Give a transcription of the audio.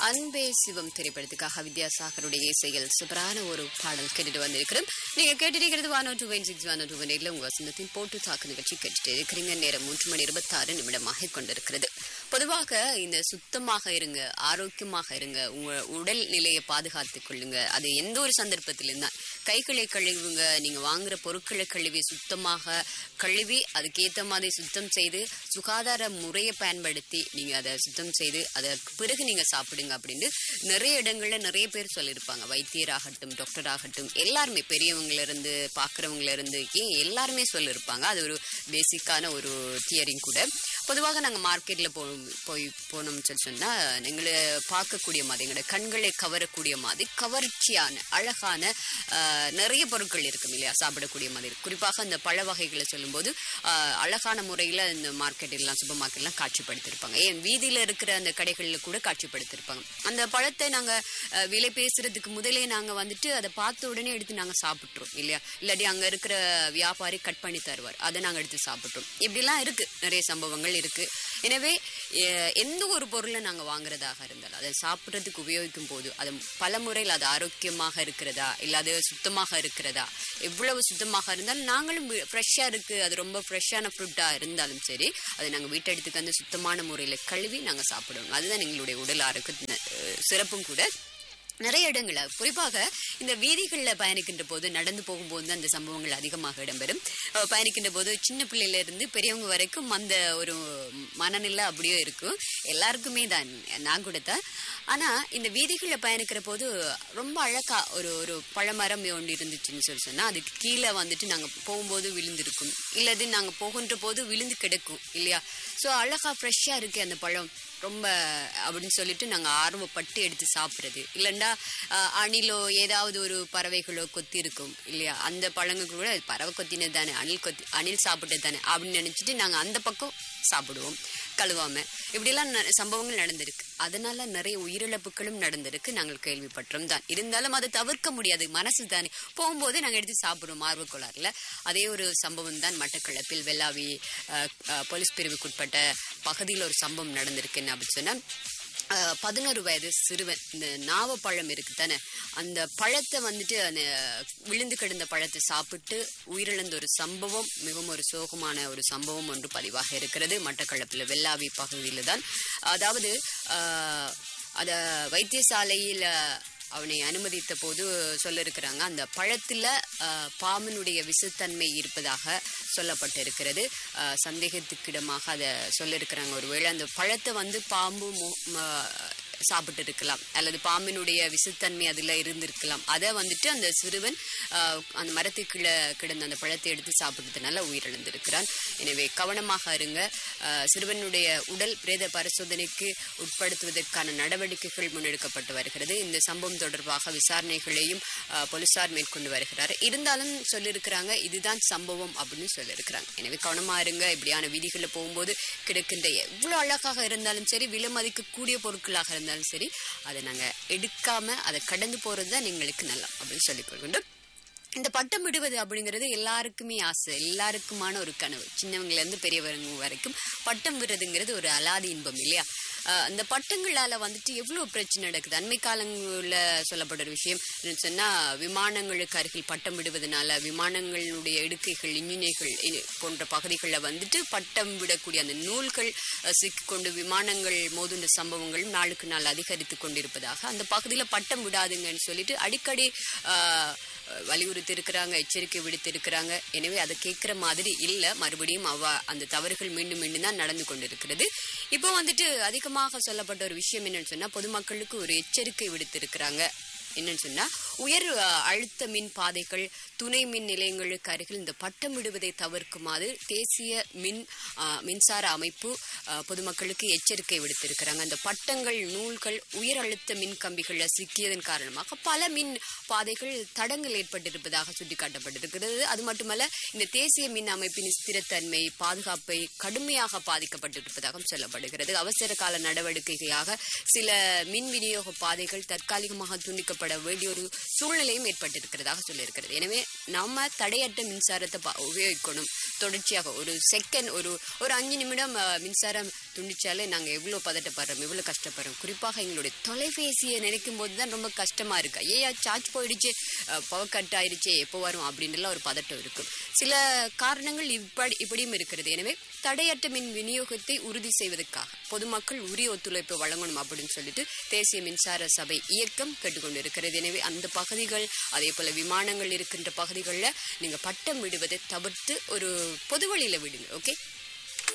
அன்பே சிவம் திரைப்படத்துக்காக வித்யாசாகருடைய இசையில் சூப்பரான ஒரு பாடல் கேட்டுட்டு வந்திருக்கிறோம் நீங்க கேட்டிருக்கிறது one two one six one two one எயிட்ல உங்க வசந்தத்தின் போட்டு தாக்கு நிகழ்ச்சி கேட்டுட்டு இருக்கிறீங்க நேரம் மூன்று மணி இருபத்தாறு நிமிடமாக கொண்டிருக்கிறது பொதுவாக இந்த சுத்தமாக இருங்க ஆரோக்கியமாக இருங்க உங்க உடல் நிலையை பாதுகாத்துக் கொள்ளுங்க அது எந்த ஒரு சந்தர்ப்பத்திலும் தான் கைகளை கழுவுங்க நீங்க வாங்குற பொருட்களை கழுவி சுத்தமாக கழுவி அதுக்கேற்ற மாதிரி சுத்தம் செய்து சுகாதார முறையை பயன்படுத்தி நீங்க அதை சுத்தம் செய்து அதற்கு பிறகு நீங்க சாப்பிடுங்க அப்படின்னு நிறைய இடங்கள்ல நிறைய பேர் சொல்லியிருப்பாங்க வைத்தியராகட்டும் டாக்டர் ஆகட்டும் எல்லாருமே பெரியவங்கள இருந்து பாக்குறவங்கள இருந்து ஏன் எல்லாருமே சொல்லியிருப்பாங்க அது ஒரு பேசிக்கான ஒரு தியரிங் கூட பொதுவாக நாங்க மார்க்கெட்ல போ போய் போனோம்னு சொல்லி சொன்னா எங்களை பார்க்கக்கூடிய மாதிரி எங்களோட கண்களை கவரக்கூடிய மாதிரி கவர்ச்சியான அழகான ஆஹ், நிறைய பொருட்கள் இருக்கும் இல்லையா சாப்பிடக்கூடிய மாதிரி குறிப்பாக அந்த பழ வகைகளை சொல்லும்போது ஆஹ், அழகான முறையில் இந்த மார்க்கெட் எல்லாம் சூப்பர் மார்க்கெட்லாம் காட்சிப்படுத்தியிருப்பாங்க ஏன் வீதியில் இருக்கிற அந்த கடைகளில் கூட காட்சிப்படுத்தியிருப்பாங்க அந்த பழத்தை நாங்கள் விலை பேசுறதுக்கு முதலே நாங்கள் வந்துட்டு அதை பார்த்த உடனே எடுத்து நாங்கள் சாப்பிட்றோம் இல்லையா இல்லாட்டி அங்கே இருக்கிற வியாபாரி கட் பண்ணி தருவார் அதை நாங்கள் எடுத்து சாப்பிட்றோம் இப்படிலாம் இருக்கு நிறைய சம்பவங்கள் இருக்கு எனவே எ- எந்த ஒரு பொருளை நாங்கள் வாங்குறதாக இருந்தாலும் அதை சாப்பிட்றதுக்கு உபயோகிக்கும் போது அது பல முறையில் அது ஆரோக்கியமாக இருக்கிறதா இல்லை அது சுத்தமாக இருக்கிறதா எவ்வளவு சுத்தமாக இருந்தாலும் நாங்களும் ஃப்ரெஷ்ஷாக இருக்கு அது ரொம்ப ஃப்ரெஷ்ஷான ஃப்ரூட்டாக இருந்தாலும் சரி அதை நாங்கள் வீட்டெடுத்துக்கு வந்து சுத்தமான முறையில் கழுவி நாங்கள் சாப்பிடணும் அதுதான் எங்களுடைய உடல் ஆரோக்கிய சிறப்பும் கூட நிறைய இடங்கள்ல குறிப்பாக இந்த வீதிகளில் பயணிக்கின்ற போது நடந்து போகும்போது தான் அந்த சம்பவங்கள் அதிகமாக இடம்பெறும் அஹ் பயணிக்கின்ற போது சின்ன பிள்ளையில இருந்து பெரியவங்க வரைக்கும் அந்த ஒரு மனநிலை அப்படியே இருக்கும் எல்லாருக்குமே தான் நான் கூட தான் ஆனா இந்த வீதிகளில் பயணிக்கிற போது ரொம்ப அழகா ஒரு ஒரு பழமரம் ஒன்று இருந்துச்சுன்னு சொல்லி சொன்னா அதுக்கு கீழே வந்துட்டு நாங்க போகும்போது விழுந்திருக்கும் இல்லது நாங்க போகின்ற போது விழுந்து கிடக்கும் இல்லையா ஸோ அழகா ஃப்ரெஷ்ஷா இருக்கு அந்த பழம் ரொம்ப அப்படின்னு சொல்லிட்டு நாங்கள் ஆர்வப்பட்டு எடுத்து சாப்பிட்றது இல்லைண்டா அஹ், அணிலோ ஏதாவது ஒரு பறவைகளோ கொத்தி இருக்கும் இல்லையா அந்த பழங்கள் கூட அது பறவை கொத்தினது தானே அணில் கொத்தி அணில் சாப்பிட்டது தானே அப்படின்னு நினச்சிட்டு நாங்கள் அந்த பக்கம் சாப்பிடுவோம் கழுவாம இப்படிலாம் ந- சம்பவங்கள் நடந்திருக்கு அதனால நிறைய உயிரிழப்புகளும் நடந்திருக்கு நாங்கள் கேள்விப்பட்டோம் தான் இருந்தாலும் அதை தவிர்க்க முடியாது மனசு தானே போகும்போது நாங்கள் எடுத்து சாப்பிடுவோம் ஆர்வக்கோளாறுல அதே ஒரு சம்பவம் தான் மட்டக்களப்பில் வெள்ளாவி அஹ், அஹ், போலீஸ் பிரிவுக்குட்பட்ட பகுதியில் ஒரு சம்பவம் நடந்திருக்கு என்ன அப்படின்னு சொன்னா அஹ், பதினோரு வயது சிறுவன் இந்த நாவப்பழம் இருக்கு தானே அந்த பழத்தை வந்துட்டு அந்த விழுந்து கிடந்த பழத்தை சாப்பிட்டு உயிரிழந்த ஒரு சம்பவம் மிகவும் ஒரு சோகமான ஒரு சம்பவம் ஒன்று பதிவாக இருக்கிறது மட்டக்களப்பில் வெள்ளாவி பகுதியில் தான் அதாவது அஹ், அத வைத்தியசாலையில் அவனை அனுமதித்த போது சொல்லிருக்கிறாங்க அந்த பழத்துல அஹ், பாம்பினுடைய விஷத்தன்மை இருப்பதாக சொல்லப்பட்டிருக்கிறது அஹ், சந்தேகத்துக்கிடமாக அதை சொல்லிருக்கிறாங்க ஒருவேளை அந்த பழத்தை வந்து பாம்பு மு- ம- சாப்பிட்டு இருக்கலாம் அல்லது பாம்பினுடைய விஷத்தன்மை அதுல இருந்திருக்கலாம் அதை வந்துட்டு அந்த சிறுவன் அஹ், அந்த மரத்துக்குள்ள கிடந்த அந்த பழத்தை எடுத்து சாப்பிட்டதுனால உயிரிழந்திருக்கிறான் எனவே கவனமாக இருங்க அஹ், சிறுவனுடைய உடல் பிரேத பரிசோதனைக்கு உட்படுத்துவதற்கான நடவடிக்கைகள் முன்னெடுக்கப்பட்டு வருகிறது இந்த சம்பவம் தொடர்பாக விசாரணைகளையும் அஹ், போலீசார் மேற்கொண்டு வருகிறார் இருந்தாலும் சொல்லியிருக்கிறாங்க இதுதான் சம்பவம் அப்படின்னு சொல்லியிருக்கிறாங்க எனவே கவனமா இருங்க இப்படியான வீதிகளில் போகும்போது கிடைக்கின்ற எவ்வளவு அழகாக இருந்தாலும் சரி விலை மதிக்கக்கூடிய பொருட்களாக இருந்தாலும் சரி அதை நாங்க எடுக்காம அதை கடந்து போறது தான் எங்களுக்கு நல்லா அப்படின்னு சொல்லிக் கொள்கின்றோம் இந்த பட்டம் விடுவது அப்படிங்கிறது எல்லாருக்குமே ஆசை எல்லாருக்குமான ஒரு கனவு சின்னவங்கல இருந்து பெரியவங்க வரைக்கும் பட்டம் விடுறதுங்கிறது ஒரு அலாதி இன்பம் இல்லையா ஆஹ் அந்த பட்டங்களால வந்துட்டு எவ்வளவு பிரச்சனை நடக்குது அண்மை காலங்களில் சொல்லப்பட்ட ஒரு விஷயம் என்னன்னு சொன்னா விமானங்களுக்கு அருகில் பட்டம் விடுவதனால விமானங்களுடைய இடுக்கைகள் இன்ஜினைகள் இ- போன்ற பகுதிகளில் வந்துட்டு பட்டம் விடக்கூடிய அந்த நூல்கள் அஹ், சிக்கிக்கொண்டு விமானங்கள் மோதுண்ட சம்பவங்களும் நாளுக்கு நாள் அதிகரித்து கொண்டிருப்பதாக அந்த பகுதியில் பட்டம் விடாதுங்கன்னு சொல்லிட்டு அடிக்கடி ஆஹ், வலியுறுத்தி இருக்கிறாங்க எச்சரிக்கை விடுத்து இருக்கிறாங்க எனவே அதை கேட்குற மாதிரி இல்லை மறுபடியும் அவ அந்த தவறுகள் மீண்டும் மீண்டும் தான் நடந்து கொண்டிருக்கிறது இப்போ வந்துட்டு அதிகமாக சொல்லப்பட்ட ஒரு விஷயம் என்னன்னு சொன்னா பொதுமக்களுக்கு ஒரு எச்சரிக்கை விடுத்திருக்கிறாங்க என்னன்னு சொன்னா உயர் அஹ், அழுத்த மின் பாதைகள் துணை மின் நிலையங்களுக்கு அருகில் இந்த பட்டம் விடுவதை தவிர்க்குமாறு தேசிய மின் அஹ், மின்சார அமைப்பு அஹ், பொதுமக்களுக்கு எச்சரிக்கை விடுத்திருக்கிறாங்க அந்த பட்டங்கள் நூல்கள் உயர் அழுத்த மின் கம்பிகளில் சிக்கியதன் காரணமாக பல மின் பாதைகள் தடங்கள் ஏற்பட்டிருப்பதாக சுட்டிக்காட்டப்பட்டிருக்கிறது அது மட்டுமல்ல இந்த தேசிய மின் அமைப்பின் ஸ்திரத்தன்மை பாதுகாப்பை கடுமையாக பாதிக்கப்பட்டிருப்பதாகவும் சொல்லப்படுகிறது அவசர கால நடவடிக்கையாக சில மின் விநியோக பாதைகள் தற்காலிகமாக துண்டிக்கப்பட வேண்டிய ஒரு சூழ்நிலையும் ஏற்பட்டிருக்கிறதாக சொல்லியிருக்கிறது எனவே நம்ம தடையற்ற மின்சாரத்தை ப- உபயோகிக்கணும் தொடர்ச்சியாக ஒரு செகண்ட் ஒரு ஒரு அஞ்சு நிமிடம் அஹ், மின்சாரம் துண்டிச்சாலே நாங்கள் எவ்வளோ பதட்டப்படுறோம் எவ்வளோ கஷ்டப்படுறோம் குறிப்பாக எங்களுடைய தொலைபேசியை நினைக்கும் போது தான் ரொம்ப கஷ்டமா இருக்கு ஏயா சார்ஜ் போயிடுச்சு பவர் கட் ஆயிடுச்சு எப்போ வரும் அப்படின்னுலாம் ஒரு பதட்டம் இருக்கும் சில காரணங்கள் இப்படி இப்படியும் இருக்கிறது எனவே தடையற்ற மின் விநியோகத்தை உறுதி செய்வதற்காக பொதுமக்கள் உரிய ஒத்துழைப்பு வழங்கணும் அப்படின்னு சொல்லிட்டு தேசிய மின்சார சபை இயக்கம் கேட்டுக்கொண்டு இருக்கிறது எனவே அந்த பகுதிகள் அதே போல விமானங்கள் இருக்கின்ற பகுதிகளில் நீங்க பட்டம் விடுவதை தவிர்த்து ஒரு பொது வழியில விடுங்க ஓகே